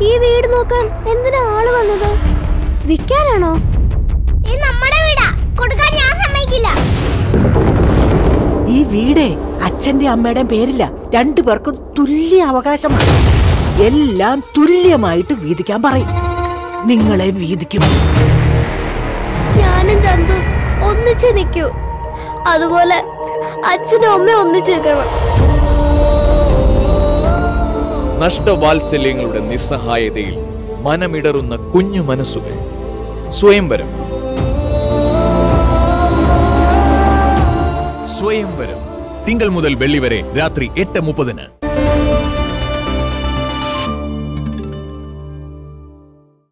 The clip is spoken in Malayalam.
ഈ വീട് നോക്കാൻ എന്തിനാ ആള് വന്നത് വിൽക്കാനാണോ ഇത് നമ്മുടെ വീടാ കൊടുക്കാൻ ഞാൻ സമ്മതിക്കില്ല ഈ വീടേ അച്ഛന്റെ അമ്മയുടെയും പേരില്ല രണ്ടു പേർക്കും തുല്യ അവകാശമാണ് എല്ലാം തുല്യമായിട്ട് വീതിക്കാൻ പറയും നിങ്ങളെ വീതിക്കും ഞാനും ചന്തു ഒന്നിച്ച് നിൽക്കൂ അതുപോലെ അച്ഛനും അമ്മയും ഒന്നിച്ച് നിൽക്കണം നഷ്ടവാത്സല്യങ്ങളുടെ നിസ്സഹായതയിൽ മനമിടറുന്ന കുഞ്ഞു മനസ്സുകൾ സ്വയംവരം സ്വയംവരം തിങ്കൾ മുതൽ വെള്ളി വരെ രാത്രി എട്ട് മുപ്പതിന്